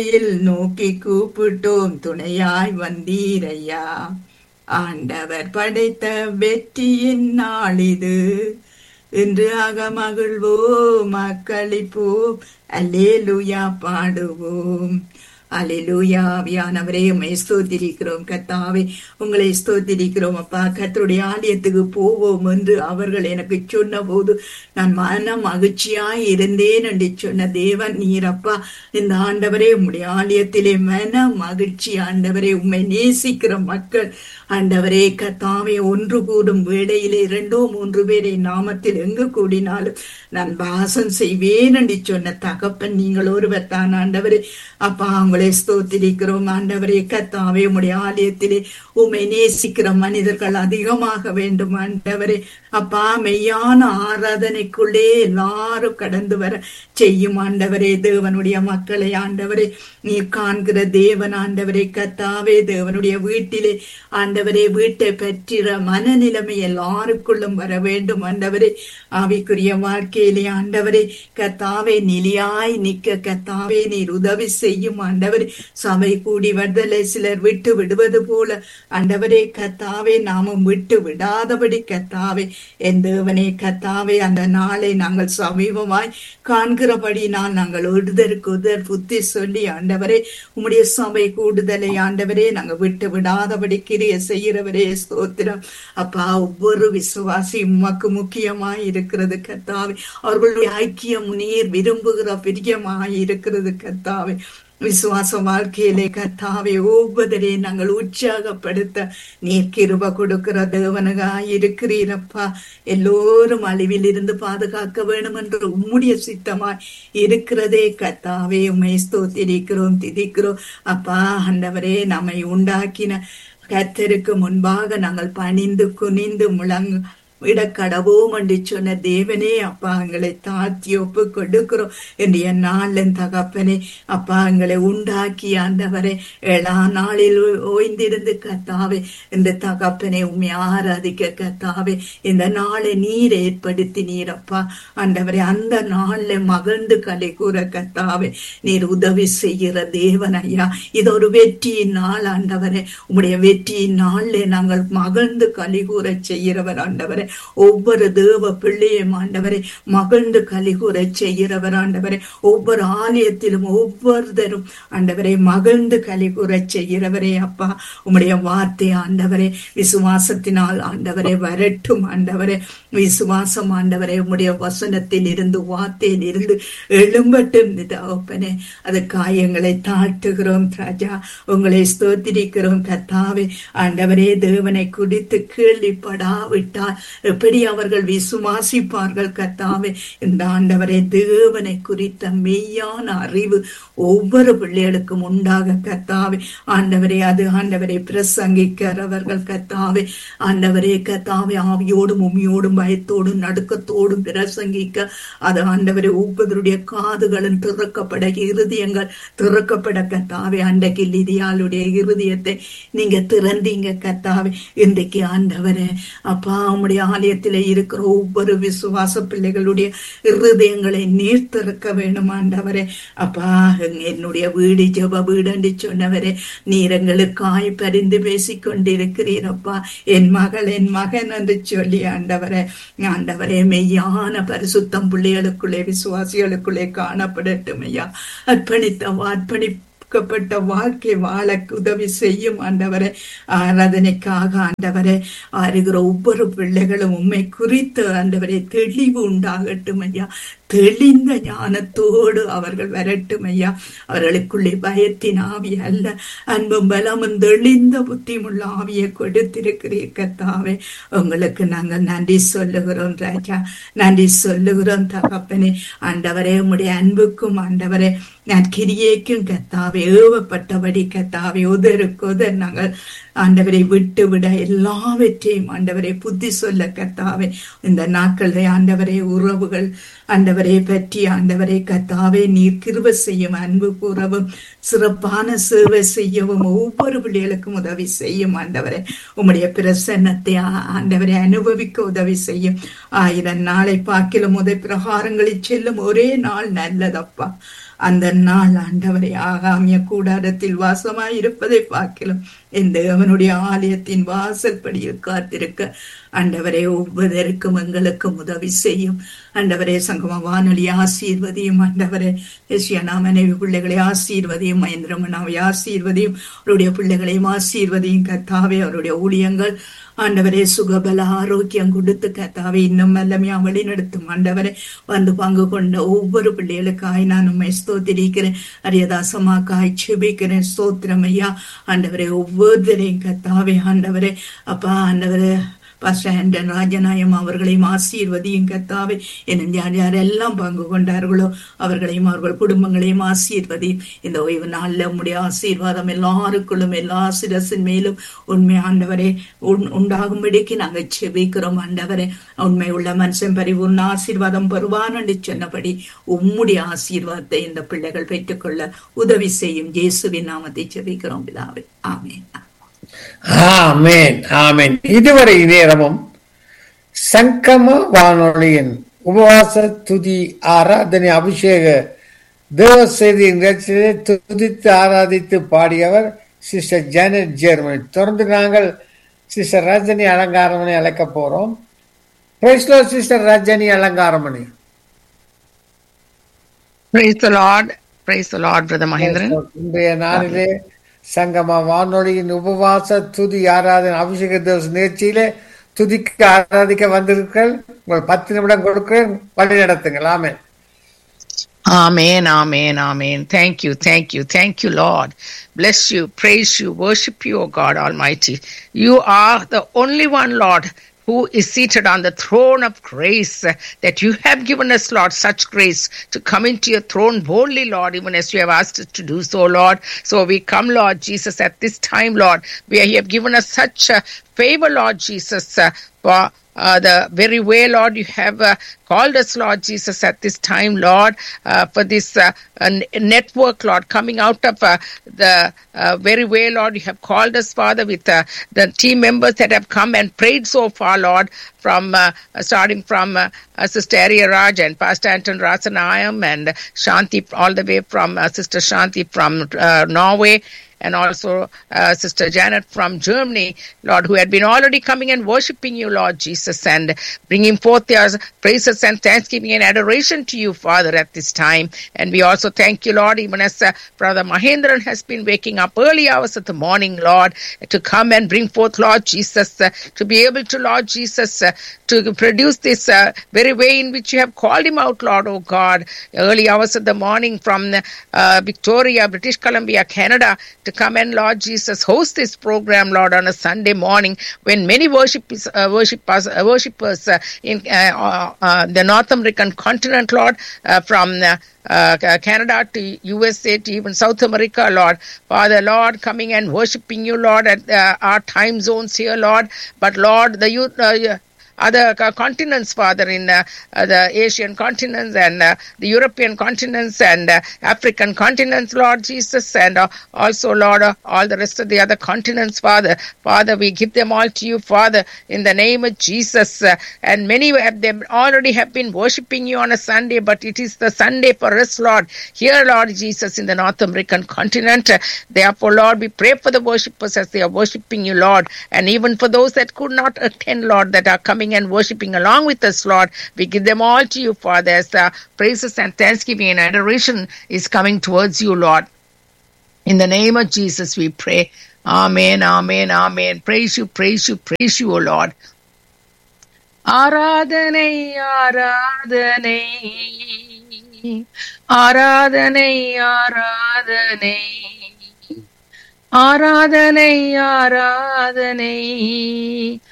நோக்கி கூப்பிட்டோம் துணையாய் வந்தீரையா ஆண்டவர் படைத்த வெற்றியின் நாள் இது இன்று அகமகிழ்வோம் அக்களிப்போம் அல்லேலூயா பாடுவோம் அலிலூயா ஆவியானவரே உண்மை ஸ்தோத்திரிக்கிறோம் கத்தாவே உங்களை ஸ்தோத்திரிக்கிறோம் அப்பா கத்தருடைய ஆலயத்துக்கு போவோம் என்று அவர்கள் எனக்கு சொன்ன போது நான் மன மகிழ்ச்சியாய் இருந்தேன் என்று சொன்ன தேவன் நீரப்பா இந்த ஆண்டவரே உம்முடைய ஆலயத்திலே மன மகிழ்ச்சி ஆண்டவரே உண்மை நேசிக்கிற மக்கள் ஆண்டவரே கத்தாவே ஒன்று கூடும் வேளையிலே இரண்டோ மூன்று பேரை நாமத்தில் எங்கு கூடினாலும் நான் வாசம் செய்வேன் என்று சொன்ன தகப்பன் நீங்கள் ஒருவர் தான் ஆண்டவரே அப்பா உங்களை ஸ்தோத்திரிக்கிறோம் ஆண்டவரே கத்தாவே உம்முடைய ஆலயத்திலே உம்மை நேசிக்கிற மனிதர்கள் அதிகமாக வேண்டும் ஆண்டவரே அப்பா மெய்யான ஆராதனைக்குள்ளே எல்லாரும் கடந்து வர செய்யும் ஆண்டவரே தேவனுடைய மக்களை ஆண்டவரே நீ காண்கிற தேவன் ஆண்டவரே கத்தாவே தேவனுடைய வீட்டிலே ஆண்டவரே வீட்டை பற்றிற மனநிலைமை எல்லாருக்குள்ளும் வர வேண்டும் ஆண்டவரே ஆவிக்குரிய வாழ்க்கையிலே ஆண்டவரே கத்தாவே நிலையாய் நிக்க கத்தாவே நீர் உதவி செய்யும் ஆண்டவரே சபை கூடி வருதலை சிலர் விட்டு விடுவது போல ஆண்டவரே கத்தாவே நாமும் விட்டு விடாதபடி கத்தாவே என் தேவனே கத்தாவே அந்த நாளை நாங்கள் சமீபமாய் காண்கிறபடினால் நாங்கள் ஒருதருக்கு உதர் புத்தி சொல்லி ஆண்டவரே உம்முடைய சபை கூடுதலை ஆண்டவரே நாங்கள் விட்டு விடாதபடி கிரிய செய்கிறவரே ஸ்தோத்திரம் அப்பா ஒவ்வொரு விசுவாசி உமக்கு முக்கியமாய் இருக்கிறது கத்தாவே அவர்களுடைய ஐக்கியம் நீர் விரும்புகிற பிரியமாய் இருக்கிறது கத்தாவே விசுவாச வாழ்க்கையிலே கத்தாவே ஒவ்வொருவரை நாங்கள் உற்சாகப்படுத்த நீர் கிருப கொடுக்கிற தேவனுகாய் இருக்கிறீரப்பா எல்லோரும் அழிவில் இருந்து பாதுகாக்க வேண்டும் என்று உம்முடைய சித்தமாய் இருக்கிறதே கத்தாவே உண்மை ஸ்தோத்திரிக்கிறோம் திதிக்கிறோம் அப்பா ஆண்டவரே நம்மை உண்டாக்கின கத்தருக்கு முன்பாக நாங்கள் பணிந்து குனிந்து முழங்கு விட கடவோம் என்று சொன்ன தேவனே அப்பா எங்களை தாழ்த்தி ஒப்பு கொடுக்கிறோம் என்று நாளின் தகப்பனே அப்பா எங்களை உண்டாக்கி ஆண்டவரே ஏழா நாளில் ஓய்ந்திருந்து கத்தாவே இந்த தகப்பனை உண்மை ஆராதிக்க கத்தாவே இந்த நாளை நீர் ஏற்படுத்தி நீரப்பா ஆண்டவரே அந்த நாள்ல மகிழ்ந்து கலை கூற கத்தாவே நீர் உதவி செய்கிற தேவன் ஐயா இது ஒரு வெற்றியின் நாள் ஆண்டவரே உம்முடைய வெற்றியின் நாள்ல நாங்கள் மகிழ்ந்து கலி கூற செய்கிறவர் ஆண்டவரே ஒவ்வொரு தேவ பிள்ளையும் ஆண்டவரை மகிழ்ந்து கலிகூற செய்கிறவர் ஆண்டவரை ஒவ்வொரு ஆலயத்திலும் ஒவ்வொருத்தரும் ஆண்டவரை மகிழ்ந்து கலிகூற செய்கிறவரே அப்பா உம்முடைய வார்த்தை ஆண்டவரே விசுவாசத்தினால் ஆண்டவரை வரட்டும் ஆண்டவரே விசுவாசம் ஆண்டவரே உம்முடைய வசனத்தில் இருந்து வார்த்தையில் இருந்து எழும்பட்டும் தகப்பனே அது காயங்களை தாழ்த்துகிறோம் ராஜா உங்களை ஸ்தோத்திரிக்கிறோம் கத்தாவே ஆண்டவரே தேவனை குடித்து கேள்விப்படாவிட்டால் எப்படி அவர்கள் விசுவாசிப்பார்கள் கத்தாவே இந்த ஆண்டவரே தேவனை குறித்த மெய்யான அறிவு ஒவ்வொரு பிள்ளைகளுக்கும் உண்டாக கத்தாவே ஆண்டவரே அது ஆண்டவரை பிரசங்கிக்கிறவர்கள் கத்தாவே ஆண்டவரே கத்தாவே ஆவியோடும் உமியோடும் பயத்தோடும் நடுக்கத்தோடும் பிரசங்கிக்க அது ஆண்டவரே ஒவ்வொருடைய காதுகளும் திறக்கப்பட இருதயங்கள் திறக்கப்பட கத்தாவே அன்றைக்கு லிதியாளுடைய இருதயத்தை நீங்க திறந்தீங்க கத்தாவே இன்றைக்கு ஆண்டவரே அப்பா உம்முடைய ஆலயத்திலே இருக்கிற ஒவ்வொரு விசுவாச பிள்ளைகளுடைய இருதயங்களை நீர் திறக்க வேண்டும் ஆண்டவரே அப்பா என்னுடைய வீடு ஜெப வீடு என்று சொன்னவரே நீர் எங்களுக்காய் பரிந்து பேசிக் கொண்டிருக்கிறீரப்பா என் மகள் என் மகன் என்று சொல்லி ஆண்டவரே ஆண்டவரே மெய்யான பரிசுத்தம் பிள்ளைகளுக்குள்ளே விசுவாசிகளுக்குள்ளே காணப்படட்டும் ஐயா அர்ப்பணித்த அர்ப்பணி கொடுக்கப்பட்ட வாழ்க்கை வாழ உதவி செய்யும் ஆண்டவரே ஆராதனைக்காக ஆண்டவரே ஆறுகிற ஒவ்வொரு பிள்ளைகளும் உண்மை குறித்து ஆண்டவரே தெளிவு உண்டாகட்டும் ஐயா தெளிந்த ஞானத்தோடு அவர்கள் வரட்டும் ஐயா அவர்களுக்குள்ளே பயத்தின் ஆவி அல்ல அன்பும் பலமும் தெளிந்த புத்தியுமுள்ள ஆவியை கொடுத்திருக்கிறீர் கத்தாவே உங்களுக்கு நாங்கள் நன்றி சொல்லுகிறோம் ராஜா நன்றி சொல்லுகிறோம் தகப்பனே ஆண்டவரே உம்முடைய அன்புக்கும் ஆண்டவரே நான் கிரியேக்கும் கத்தாவே ஏவப்பட்டபடி கத்தாவே உதருக்கு உதர் நாங்கள் ஆண்டவரை விட்டு விட எல்லாவற்றையும் ஆண்டவரை புத்தி சொல்ல கத்தாவே இந்த நாட்களில் ஆண்டவரே உறவுகள் ஆண்டவரை பற்றி ஆண்டவரை கத்தாவே நீர் கிருப செய்யும் அன்பு கூறவும் சிறப்பான சேவை செய்யவும் ஒவ்வொரு பிள்ளைகளுக்கும் உதவி செய்யும் ஆண்டவரை உம்முடைய பிரசன்னத்தை ஆண்டவரை அனுபவிக்க உதவி செய்யும் ஆயிரம் நாளை பார்க்கிலும் உதவி பிரகாரங்களில் செல்லும் ஒரே நாள் நல்லதப்பா அந்த நாள் ஆண்டவரை ஆகாமிய கூடாரத்தில் வாசமாய் இருப்பதை பார்க்கலாம் எந்த அவனுடைய ஆலயத்தின் வாசல் படியில் காத்திருக்க ஆண்டவரே ஒவ்வொருவருக்கும் எங்களுக்கும் உதவி செய்யும் ஆண்டவரே சங்கம வானொலி ஆசீர்வதியும் ஆண்டவரே எஸ்யானா மனைவி பிள்ளைகளை ஆசீர்வதியும் மகேந்திரமனாவை ஆசீர்வதியும் அவருடைய பிள்ளைகளையும் ஆசீர்வதியும் கத்தாவே அவருடைய ஊழியங்கள் ஆண்டவரே சுகபல ஆரோக்கியம் கொடுத்து கத்தாவே இன்னும் வல்லமையா வழி நடத்தும் ஆண்டவரே வந்து பங்கு கொண்ட ஒவ்வொரு பிள்ளைகளுக்காய் நான் உண்மை ஸ்தோத்திரிக்கிறேன் அரியதாசமாக்காய் செபிக்கிறேன் ஸ்தோத்திரம் ஐயா ஆண்டவரே ஒவ்வொருத்தரையும் கத்தாவே ஆண்டவரே அப்பா ஆண்டவரே பாஸ்டர் ஆண்டன் ராஜநாயம் அவர்களையும் ஆசீர்வதியும் கத்தாவே என்னும் யார் யாரெல்லாம் பங்கு கொண்டார்களோ அவர்களையும் அவர்கள் குடும்பங்களையும் ஆசீர்வதியும் இந்த ஓய்வு நாளில் உம்முடைய ஆசீர்வாதம் எல்லாருக்குள்ளும் எல்லா சிரசின் மேலும் உண்மை ஆண்டவரே உண்- உண்டாகும்படிக்கு நாங்கள் செபிக்கிறோம் ஆண்டவரே உண்மை உள்ள மனுஷன் பரிபூர்ண ஆசீர்வாதம் பெறுவான் என்று சொன்னபடி உம்முடைய ஆசீர்வாதத்தை இந்த பிள்ளைகள் பெற்றுக்கொள்ள உதவி செய்யும் இயேசுவின் நாமத்தை செபிக்கிறோம் பிதாவே ஆமென் ஆமென் ஆமென் இதுவரை நேரமும் சங்கம வானொலியின் உபவாச துதி ஆராதனை அபிஷேக தேவ செய்தி நிகழ்ச்சியை துதித்து ஆராதித்து பாடியவர் சிஸ்டர் ஜானட் ஜெர்மனி தொடர்ந்து நாங்கள் சிஸ்டர் ரஜினி அலங்காரமணி அழைக்க போறோம் பிரைஸ்லோ sister Rajini Alangaramani Praise the Lord. Praise the Lord, Brother Mahindran. இன்றைய நாளிலே சங்கம வானொலியின் உபவாச துதி ஆராதனை அபிஷேக தேவ நிகழ்ச்சியிலே துதிக்க ஆராதிக்க வந்திருக்கள் உங்கள் பத்து நிமிடம் கொடுக்கிறேன் வழி நடத்துங்கள் ஆமென் Amen, amen, amen. Thank you, thank you, thank you, Lord. Bless you, praise you, worship you, O God Almighty. You are the only one, Lord, who is seated on the throne of grace uh, that you have given us, Lord, such grace to come into your throne boldly, Lord, even as you have asked us to do so, Lord. So we come, Lord Jesus, at this time, Lord, where you have given us such a favor, Lord Jesus, uh, for uh, the very way, Lord, you have uh, called us, Lord Jesus, at this time, Lord, uh, for this uh, uh, network, Lord, coming out of uh, the uh, very way, Lord, you have called us, Father, with uh, the team members that have come and prayed so far, Lord, from uh, starting from uh, uh, Sister Arya Raj and Pastor Anton Rasanayam and Shanti, all the way from uh, Sister Shanti from uh, Norway and also uh, Sister Janet from Germany, Lord, who had been already coming and worshiping you, Lord Jesus, and bringing forth their praises and thanksgiving and adoration to you, Father, at this time. And we also thank you, Lord, even as uh, Brother Mahendran has been waking up early hours of the morning, Lord, to come and bring forth, Lord Jesus, uh, to be able to, Lord Jesus, uh, to produce this uh, very way in which you have called him out, Lord, oh God, early hours of the morning from uh, Victoria, British Columbia, Canada, to come and, Lord Jesus, host this program, Lord, on a Sunday morning when many worshippers, uh, worshippers, uh, worshippers uh, in uh, uh, uh, the North American continent, Lord, uh, from uh, uh, Canada to USA to even South America, Lord. Father, Lord, coming and worshiping you, Lord, at uh, our time zones here, Lord. But, Lord, the youth. Uh, other co- continents, Father, in uh, uh, the Asian continents and uh, the European continents and uh, African continents, Lord Jesus, and uh, also, Lord, uh, all the rest of the other continents, Father. Father, we give them all to you, Father, in the name of Jesus. Uh, and many have them already have been worshiping you on a Sunday, but it is the Sunday for us, Lord. Here, Lord Jesus, in the North American continent. Uh, Therefore, Lord, we pray for the worshippers as they are worshiping you, Lord, and even for those that could not attend, Lord, that are coming and worshiping along with us, Lord. We give them all to you, Father, as the praises and thanksgiving and adoration is coming towards you, Lord. In the name of Jesus, we pray. Amen, amen, amen. Praise you, praise you, praise you, O Lord. ஆராதனை ஆராதனை ஆராதனை ஆராதனை ஆராதனை ஆராதனை